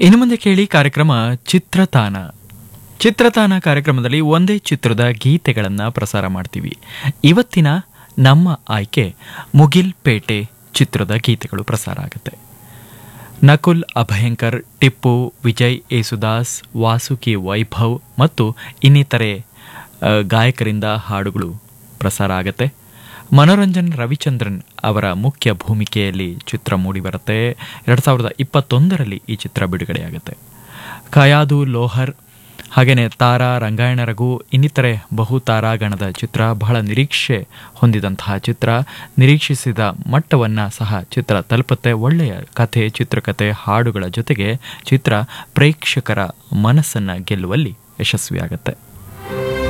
ಇನ್ನು ಮುಂದೆ ಕೇಳಿ ಕಾರ್ಯಕ್ರಮ ಚಿತ್ರತಾನ ಚಿತ್ರತಾನ ಕಾರ್ಯಕ್ರಮದಲ್ಲಿ ಒಂದೇ ಚಿತ್ರದ ಗೀತೆಗಳನ್ನು ಪ್ರಸಾರ ಮಾಡ್ತೀವಿ ಇವತ್ತಿನ ನಮ್ಮ ಆಯ್ಕೆ ಮುಗಿಲ್ ಪೇಟೆ ಚಿತ್ರದ ಗೀತೆಗಳು ಪ್ರಸಾರ ಆಗುತ್ತೆ ನಕುಲ್ ಅಭಯಂಕರ್ ಟಿಪ್ಪು ವಿಜಯ್ ಯೇಸುದಾಸ್ ವಾಸುಕಿ ವೈಭವ್ ಮತ್ತು ಇನ್ನಿತರೆ ಆ, ಗಾಯಕರಿಂದ ಹಾಡುಗಳು ಪ್ರಸಾರ ಆಗುತ್ತೆ ಮನೋರಂಜನ್ ರವಿಚಂದ್ರನ್ ಅವರ ಮುಖ್ಯ ಭೂಮಿಕೆಯಲ್ಲಿ ಚಿತ್ರ ಮೂಡಿಬರುತ್ತೆ ಎರಡು ಸಾವಿರದ ಇಪ್ಪತ್ತೊಂದರಲ್ಲಿ ಈ ಚಿತ್ರ ಬಿಡುಗಡೆಯಾಗುತ್ತೆ ಕಯಾದು ಲೋಹರ್ ಹಾಗೆಯೇ ತಾರಾ ರಂಗಾಯಣ ರಘು ಇನ್ನಿತರೆ ಬಹು ತಾರಾಗಣದ ಚಿತ್ರ ಬಹಳ ನಿರೀಕ್ಷೆ ಹೊಂದಿದಂತಹ ಚಿತ್ರ ನಿರೀಕ್ಷಿಸಿದ ಮಟ್ಟವನ್ನು ಸಹ ಚಿತ್ರ ತಲುಪುತ್ತೆ ಒಳ್ಳೆಯ ಕಥೆ ಚಿತ್ರಕಥೆ ಹಾಡುಗಳ ಜೊತೆಗೆ ಚಿತ್ರ ಪ್ರೇಕ್ಷಕರ ಮನಸ್ಸನ್ನು ಗೆಲ್ಲುವಲ್ಲಿ ಯಶಸ್ವಿಯಾಗುತ್ತೆ